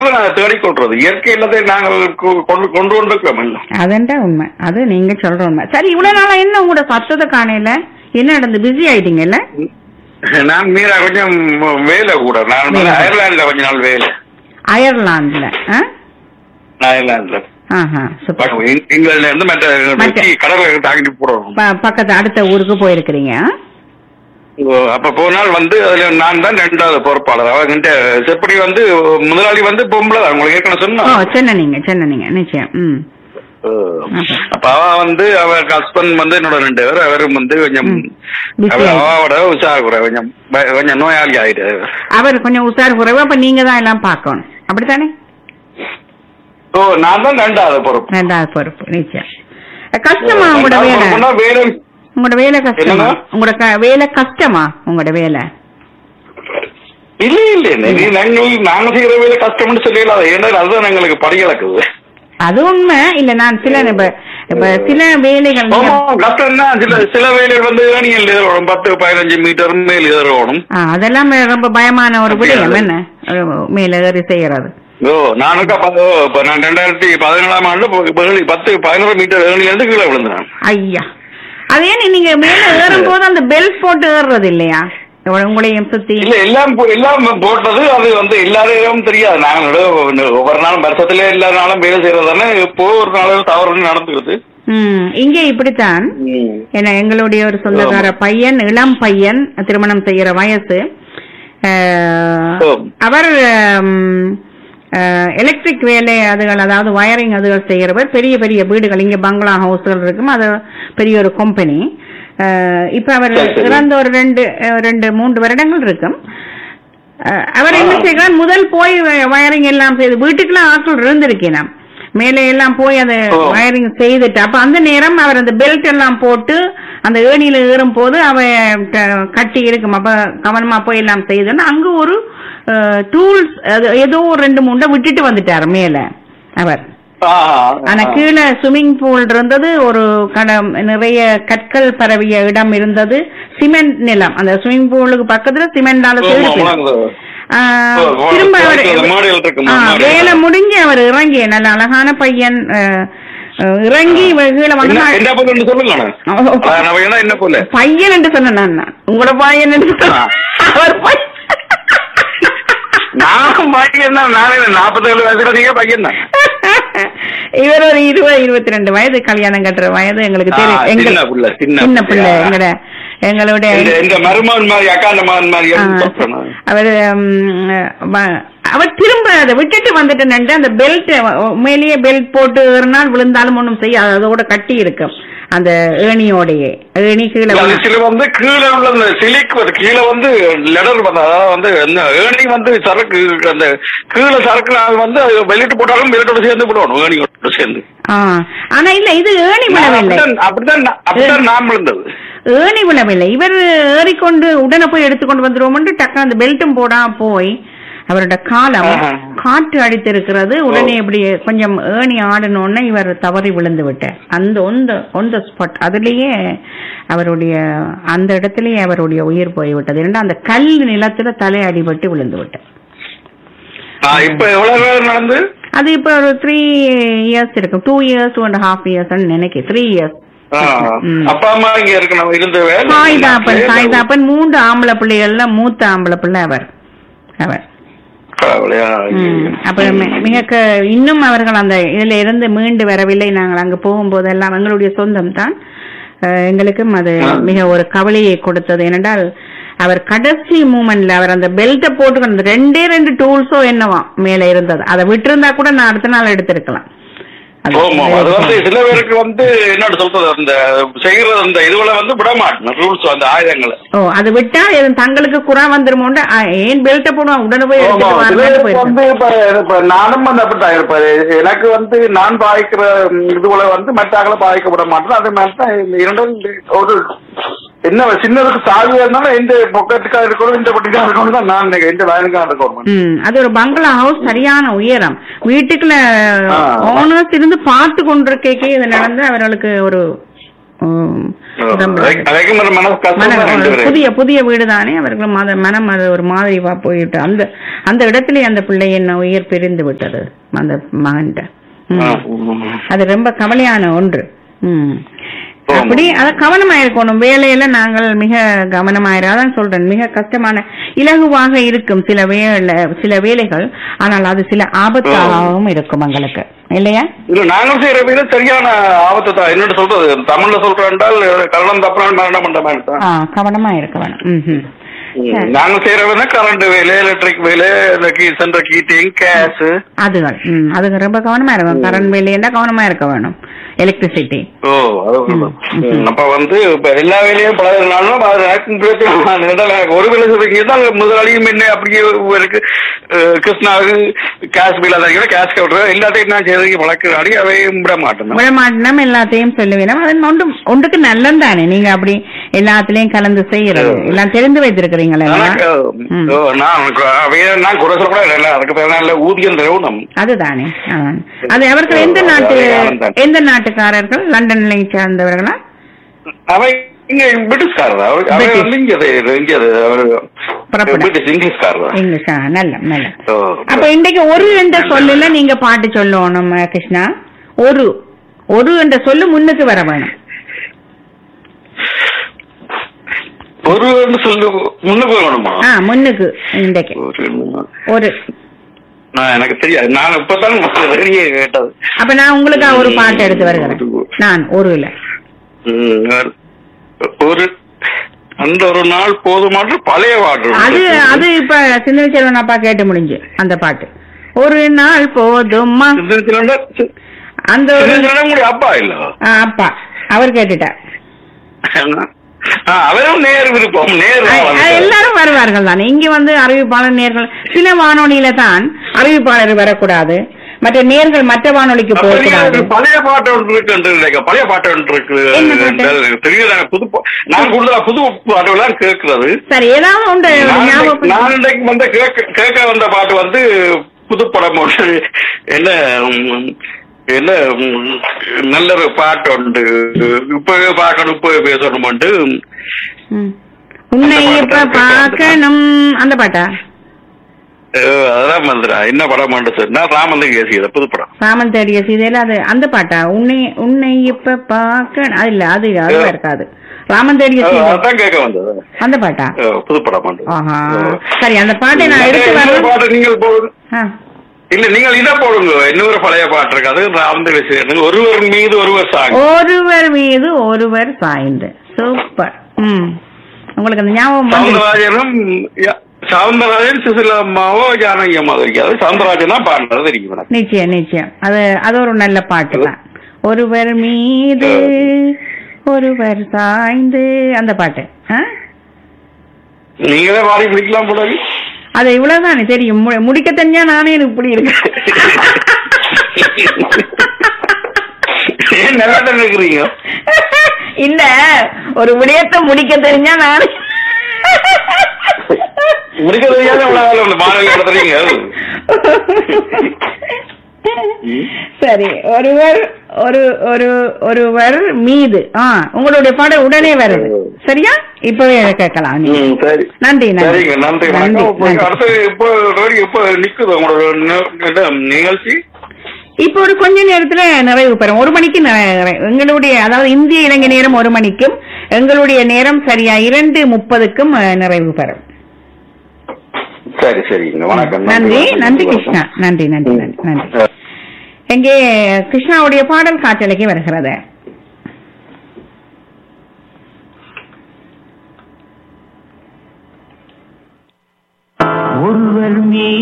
நாங்கள் தேடிக்கொள்றது இயற்கை இல்லதை நாங்கள் கொ- கொண்டு கொண்டு கொண்டிருக்கிறோம் இல்லை அதண்டா உண்மை அது நீங்க சொல்ற உண்மை சரி இவ்வளவு நாளா என்ன உங்களோட சத்தத்தை காணையில என்ன நடந்து பிஸி ஆயிட்டீங்கல்ல நான் மீரா கொஞ்சம் வேலை கூட நான் வந்து வேலை. அயர்லாந்துல கொஞ்ச நாள் வேலை அயர்லாந்துல ஆ? அயர்லாந்துல ஆஹா சூப்பர் இங்- இங்கிலாந்துல இருந்து மற்ற மற்ற- கடற்கரை தாக்கிட்டு போடுறோம் ப- பக்கத்து அடுத்த ஊருக்கு போயிருக்கிறீங்க ஆ? ஓ, அப்ப போனால் வந்து அதுல நான் தான் ரெண்டாவது பொறுப்பாளர் அவங்கிட்ட செப்படி வந்து முதலாளி வந்து பொம்பளை தான் உங்களுக்கு ஏற்கனவே ஓ சொன்னா சென்னை நீங்க சென்னை நீங்க நிச்சயம் ம் அப்ப அவ வந்து அவ ஹஸ்பண்ட் வந்து என்னோட ரெண்டு பேர் அவரும் வந்து கொஞ்சம் ம். busy அவ- ஆயிட்டு. அவாவோட உற்சாகக்குறை கொஞ்சம் ப- கொஞ்சம் நோயாளி ஆயிட்டு அவர் கொஞ்சம் உஷார் குறைவு அப்ப நீங்க தான் எல்லாம் பார்க்கணும் அப்படித்தானே ஓ நான் தான் ரெண்டாவது பொறுப்பு ரெண்டாவது பொறுப்பு நிச்சயம் அஹ், கஷ்டமா உங்களோட ரெண்டாவது வேலை பொறுப்புன்னா வேலை உங்களோட வேலை கஷ்டமா என்னங்க? உங்களோட க- வேலை கஷ்டமா உங்களோட வேலை இல்ல இல்ல நீ நாங்கள் நாங்க செய்யற வேலை கஷ்டம்னு சொல்லல ஏன்னா அதுதான் எங்களுக்கு படிகளக்குது அது உண்மை இல்ல நான் சில இப்ப இப்ப சில வேலைகள் ஆமா, கஷ்டம் தான் சில சில வேலைகள் வந்து ஏணியில் ஏறணும் பத்து பதினஞ்சு மீட்டர் மேல் ஏறணும் ஆ, அதெல்லாம் ரொம்ப பயமான ஒரு அப்படியா? விடயம் என்ன ஒரு மேல ஏறி செய்யறது ஓ நானுக்கா ப- ஓ, இப்ப நான் ரெண்டாயிரத்தி பதினேழாம் ஆண்டு ப- ப- பத்து பதினோரு மீட்டர் ஏணில இருந்து கீழே விழுந்தேன் ஐயா அது ஏன் நீங்க மேல ஏறும் போது அந்த பெல்ட் போட்டு ஏறுறது இல்லையா இவ்வளவு உங்களையும் சுத்தி இல்ல எல்லாம் போ- எல்லாம் போட்டது அது வந்து எல்லாரையும் தெரியாது நாங்க நடு- ஒவ்வொரு நாளும் வருஷத்துல எல்லா நாளும் வேலை செய்யறதானே இப்போ ஒரு நாள் தவறு நடந்துருது ம் இங்க இப்படித்தான் ஏன்னா எங்களுடைய ஒரு சொந்தக்கார பையன் இளம் பையன் திருமணம் செய்யற வயசு அஹ், ஓ. அவர் எலக்ட்ரிக் வேலை அதுகள் அதாவது வயரிங் அதுகள் செய்யறவர் பெரிய பெரிய வீடுகள் இங்க பங்களா ஹவுஸ்கள் இருக்கும் அது பெரிய ஒரு கம்பெனி இப்ப அவர் சரி, சரி. இறந்த ஒரு ரெண்டு அஹ், ரெண்டு மூன்று வருடங்கள் இருக்கும் அஹ், அவர் என்ன ஆ. செய்கிறார் முதல் போய் வயரிங் எல்லாம் செய்து வீட்டுக்குலாம் ஆட்கள் இருந்திருக்கேன் மேலே எல்லாம் போய் அதை ஓ. வயரிங் செய்துட்டு அப்ப அந்த நேரம் அவர் அந்த பெல்ட் எல்லாம் போட்டு அந்த ஏணியில ஏறும் போது அவ க- கட்டி இருக்கும் அப்ப கவனமா போய் எல்லாம் செய்தோன்னா அங்க ஒரு டூல்ஸ் ஏதோ ஒரு ரெண்டு மூணு விட்டுட்டு வந்துட்டார் மேல அவர் ஆனா கீழே ஸ்விம்மிங் பூல் இருந்தது ஒரு கட நிறைய கற்கள் பரவிய இடம் இருந்தது சிமெண்ட் நிலம் அந்த ஸ்விம்மிங் பூலுக்கு பக்கத்துல சிமெண்டால செய்து ஆஹ், ஓ, ஓ, திரும்ப அவர் அந்த மாடியில் இருக்கு, ஆ, மாடியில். வேலை முடிஞ்சு அவர் இறங்கி நல்ல அழகான பையன் அஹ், அஹ், இறங்கி இவர் கீழே வந்து என்ன பொருள் சொல்லுங்க நான் என்ன பொருள் பையன் என்று சொன்னேன் நான் உங்களோட பையன் என்று சொன்னேன். அவர் பையன். நான் பையன் தான் நானே நாற்பத்தேழு வயசுல நீங்க பையன் தான் இவர் ஒரு இருபது இருபத்தி ரெண்டு வயது கல்யாணம் கட்டுற வயது எங்களுக்கு தெரியும் ஆ, எங்க- சின்ன புள்ள, சின்ன சின்ன புள்ள. பிள்ளை எங்கட எங்களுடைய இந்த- இந்த மருமகன் மாதிரி அக்காண்ட மகன் மாதிரி ஆ, சொல்றேன் நான். அவர் ம், வ- அவர் திரும்ப அதை விட்டுட்டு வந்துட்டு அந்த பெல்ட் மேலேயே பெல்ட் போட்டு ஒரு நாள் விழுந்தாலும் ஒண்ணும் செய்ய அதோட கட்டி இருக்கும் அந்த ஏணியோடையே ஏணி கீழே அது விழு- சில வந்து கீழே உள்ள அந்த சிலிக் வந்து கீழே வந்து லெடர் வந்து அதாவது வந்து என்ன ஏணி வந்து சரக்கு அந்த கீழே சரக்கு அது வந்து அது வெளியிட்டு போட்டாலும் வெளியிட்டோட சேர்ந்து போடணும் ஏணியோட சேர்ந்து ஆ. ஆனா இல்ல இது ஏணி நான் விழவில்லை அப்படித்தான் அப்படித்தான் நான்- அப்படித்தான் நான் விழுந்தது ஏணி விழவில்லை இவர் ஏறிக்கொண்டு உடனே போய் எடுத்துக்கொண்டு வந்துருவோம்னு டக்கு அந்த பெல்ட்டும் போடாம போய் அவரோட காலம் ஆஹா. காற்று அடித்திருக்கிறது உடனே இப்படி கொஞ்சம் ஏணி ஆடணும்னு இவர் தவறி விழுந்து விட்டார் அந்த ஒந்த ஒந்த ஸ்பாட் அதுலயே அவருடைய அந்த இடத்திலேயே அவருடைய உயிர் போய்விட்டது ஏன்னா அந்த கல் நிலத்துல தலை அடிபட்டு விழுந்து விட்டார் நான் இப்ப எவ்வளவு நேரம் நடந்து அது இப்ப ஒரு த்ரீ இயர்ஸ் இருக்கும் two years two and half years நினைக்கிறேன் த்ரீ இயர்ஸ் ஆ, அப்பா அம்மா இங்க இருக்கணும் இருந்த வேலை சாய்தாப்பன் சாய்தாப்பன் மூன்று ஆம்பளை பிள்ளைகள்ல மூத்த ஆம்பளை பிள்ளை அவர் அவர் கவலையா ம். அப்புறம் மி- மிக க- இன்னும் அவர்கள் அந்த இதுல இருந்து மீண்டு வரவில்லை நாங்கள் அங்க போகும்போதெல்லாம் எங்களுடைய சொந்தம் தான் அஹ், எங்களுக்கும் அது ஆ. மிக ஒரு கவலையை கொடுத்தது ஏனென்றால் அவர் கடைசி மூமெண்ட்ல அவர் அந்த பெல்ட்டை போட்டு அந்த ரெண்டே ரெண்டு டூல்ஸோ என்னவா மேல இருந்தது அதை விட்டிருந்தா கூட நான் அடுத்த நாள் எடுத்திருக்கலாம் அது- ஆமா அது வந்து சில பேருக்கு வந்து என்ன சொல்றது அந்த செய்யறது அந்த இதுல வந்து விட மாட்டேன் ரூல்ஸ் அந்த ஆயுதங்களை ஓ அது விட்டா இது தங்களுக்கு குறா வந்துருமோண்டு ஆ, ஏன் பெல்ட்டை போடுவான் உடனே போய் ஆமா, எடுத்துட்டு சில வாங்கன்னு பேருக்கு போயிருக்கேன் வந்து இப்ப இப்ப நானும் வந்து அப்படித்தான் இருப்பாரு எனக்கு வந்து நான் பாய்க்கிற இதுல வந்து மற்றாக்களை பாய்க்கப்பட மாட்டேன் அதே மாதிரி தான் இந்த இரண்டும் ஒரு என்ன சின்னதுக்கு சாவியா இருந்தாலும் எந்த பொக்கெட்டுக்கா இருக்கணும் இந்த பொட்டிக்கா இருக்கணும் தான் நான் நினைக்கிறேன். எந்த வயலுக்கா இருக்கணும் ம் அது ஒரு பங்களா ஹவுஸ் சரியான உயரம் வீட்டுக்குள்ள ஆ. ஓனர்ஸ் இருந்து பார்த்து கொண்டிருக்கே இது நடந்து அவர்களுக்கு ஒரு ம், ரொம்ப அதைக்கும் ஒரு மனசு கஷ்டம் மன- தான் ரெண்டு ஒரு பேரும். புதிய புதிய வீடு தானே அவர்களும் மத மனம் அது ஒரு மாதிரிவா போயிட்டு அந்த அந்த இடத்துல அந்த பிள்ளை என்ன உயிர் பிரிந்து விட்டது அந்த மகன்கிட்ட ம். ஆ, ம். அது ரொம்ப கவலையான ஒன்று ம். ஆமா. அப்படி அத கவனமா இருக்கணும் வேலையில நாங்கள் மிக கவனமாயிரும் அதான் சொல்றேன் மிக கஷ்டமான இலகுவாக இருக்கும் சில வேலை சில வேலைகள் ஆனால் அது சில ஆபத்தாகவும் இருக்கும் எங்களுக்கு இல்லையா இல்ல நாங்கள் செய்யற வீடு சரியான ஆபத்து தான் என்னோட சொல்றது தமிழ்ல சொல்றேன் என்றால் கரணம் தப்புறான் மரணம் பண்ற மாதிரி தான் ஆ, கவனமா இருக்க வேணும் ம்ஹும். ம். நாங்க செய்யற வேலை கரண்ட் வேலை எலக்ட்ரிக் வேலை இந்த கீ சென்ட்ரல் ஹீட்டிங் கேஸ் அதுகள் ம், அதுக்கு ரொம்ப கவனமா இருக்கும் கரண்ட் வேலையா கவனமா இருக்க வேணும் எலக்ட்ரிசிட்டி ஓ அது ம். ம். அப்ப வந்து இப்ப எல்லா வேலையும் பழகினாலும் அது எனக்கு பிரச்சனை இல்லை. ஒரு வேலை சொல்றீங்க தான் முதலாளியும் என்ன அப்படியே இருக்கு அஹ், கிருஷ்ணாவுக்கு கேஷ் பில் அதை கேஷ் கவுண்டர் எல்லாத்தையும் நான் செய்யறதுக்கு பழக்கிறாடி அவையும் விட மாட்டேன் விடமாட்டினம் எல்லாத்தையும் சொல்லுவேன் அது ஒன்று ஒன்றுக்கு நல்லம் தானே நீங்க அப்படி எல்லாத்துலயும் கலந்து செய்யறது எல்லாம் தெரிந்து வைத்திருக்கிறீங்களா எனக்கு, ம். ஓ, நான் உனக்கு அவைய நான் குறை சொல்லக்கூட இல்லை அதுக்கு பேர் நல்ல ஊதியம் தரணும் அதுதானே ஆ. அது அவர்கள் எந்த நாட்டு அது ஆனந்தம். எந்த நாட்டுக்காரர்கள் லண்டன்லை சார்ந்தவர்களா அவை இங்க பிரிட்டிஷ்காரர் அவர் அவர் பிரிட்டிஷ். வந்து இங்க அது- இங்க அது அவர் புறப்பட. பிரிட்டிஷ் இங்கிலீஷ்காரர் இங்கிலீஷ் ஆ, நல்ல நல்ல ஓ. அப்ப இன்றைக்கு ஒரு என்ற சொல்லுல நீங்க பாட்டு சொல்லணும் அஹ், கிருஷ்ணா ஒரு ஒரு என்ற சொல்லு முன்னுக்கு வர வேணும் ஒரு சொல்லு முன்னுக்கு வேணுமா ஆ முன்னுக்கு இன்றைக்கு ஒரு ஒரு நான் எனக்கு தெரியாது நான் இப்பதான் வெளியே கேட்டது அப்ப நான் உங்களுக்காக ஒரு பாட்டு எடுத்து வருகிறேன் நான் ஒருல ம், வேற- ஒரு அந்த ஒரு நாள் போதுமாற்று பழைய பாட்டு அது அது இப்ப சின்ன செல்வன் அப்பா கேட்டு முடிஞ்சு அந்த பாட்டு ஒரு நாள் போதுமா அந்த ஒரு சின்னச்சிலம்புடைய அப்பா இல்ல ஆ, அப்பா அவர் கேட்டுட்டார் ஆ, அவரும் நேர் விருப்பம் நேர் அ- அ- எல்லாரும் வருவார்கள் தானே இங்க வந்து அறிவிப்பாளர் நேர்கள் சில வானொலியில தான் அறிவிப்பாளர் வரக்கூடாது மற்ற நேர்கள் மற்ற வானொலிக்கு அப்ப நீங்க போகக்கூடாது ஒரு பழைய பாட்டு ஒன்று இருக்கு என்று நினைக்கிறேன். பழைய பாட்டு ஒன்று இருக்கு என்ன பாட்டு? எனக்கு தெரியுது எனக்கு புது பா- நான் கூடுதலா புது பாட்டுலாம் கேட்கிறது சரி ஏதாவது ஒன்று நான் இன்னைக்கு- ஞாபகம் நான் இன்றைக்கு வந்து கேட்க கேட்க வந்த பாட்டு வந்து புது படம் ஒன்று என்ன உம், என்ன உம், நல்ல ஒரு பாட்டு உண்டு இப்பவே பார்க்கணும் இப்பவே பேசணும் ம். உன்னை இப்ப பார்க்கணும் அந்த பாட்டா அதான் மந்திரா என்ன படம் சார் நான் ராமந்தன் கேசியத புது படம் ராமன் தேடிய சீதையில அது அந்த பாட்டா உன்னை உன்னை இப்ப பார்க்க அது இல்ல அது அதுவா இருக்காது ராமன் தேடிய அஹ், சீதை அதான் கேட்க வந்தது அந்த பாட்டா அஹ், புது படம் உண்டு. ஆஹா அஹ். சரி அந்த பாட்டை நான் எடுத்து இன்னொரு வரேன் பாட்டு நீங்கள் போடுங்க ஆ. இல்ல நீங்கள் இதை போடுங்க இன்னொரு பழைய பாட்டு இருக்கு அது ராமந்தன் கேசியது ஒருவர் மீது ஒருவர் சாங் ஒருவர் மீது ஒருவர் சாய்ந்து சூப்பர் ம் உங்களுக்கு அந்த ஞாபகம் வந்து சவுந்தரராஜனும் ய- சவுந்தரராஜன் சுசிலா அம்மாவோ ஜானகி அம்மா இருக்காது சவுந்தரராஜன் தான் பாடுறது தெரியும் எனக்கு நிச்சயம் நிச்சயம் அது அது ஒரு நல்ல பாட்டு தான் ஒருவர் மீது ஒருவர் சாய்ந்து அந்த பாட்டு ஆ? நீங்களே பாடி பிடிக்கலாம் போல அது இவ்வளவுதானே தெரியும் மு- முடிக்க தெரிஞ்சா நானே எனக்கு இப்படி இருக்கு ஏன் நல்லா தான் இருக்கிறீங்க இல்ல ஒரு விடயத்தை முடிக்க தெரிஞ்சா நானே முடிக்க தெரியாத இவ்வளவு வேலை உள்ள மாணவி நடத்துறீங்க சரி ஒருவர் ஒரு ஒரு ஒருவர் மீது ஆ உங்களுடைய பாடம் உடனே வருது சரியா இப்பவே கேட்கலாம் நீங்க. ம், சரி நன்றி நன்றி சரிங்க நன்றி நன்றி வணக்கம் இப்ப நன்றி. அடுத்து இப்போ ரேடியோ இப்போ நிக்குது உங்களோட நி- இது நிகழ்ச்சி இப்போ ஒரு கொஞ்ச நேரத்துல நிறைவு பெறும் ஒரு மணிக்கு நிறை- நிறை- எங்களுடைய அதாவது இந்திய இலங்கை நேரம் ஒரு மணிக்கும் எங்களுடைய நேரம் சரியா இரண்டு முப்பதுக்கும் அஹ், நிறைவு பெறும் சரி சரிங்க வணக்கம் நன்றி நன்றி கிருஷ்ணா நன்றி நன்றி நன்றி நன்றி அஹ், எங்கே கிருஷ்ணாவுடைய பாடல் காற்றலைக்கு வருகிறது ஒருவர் மீது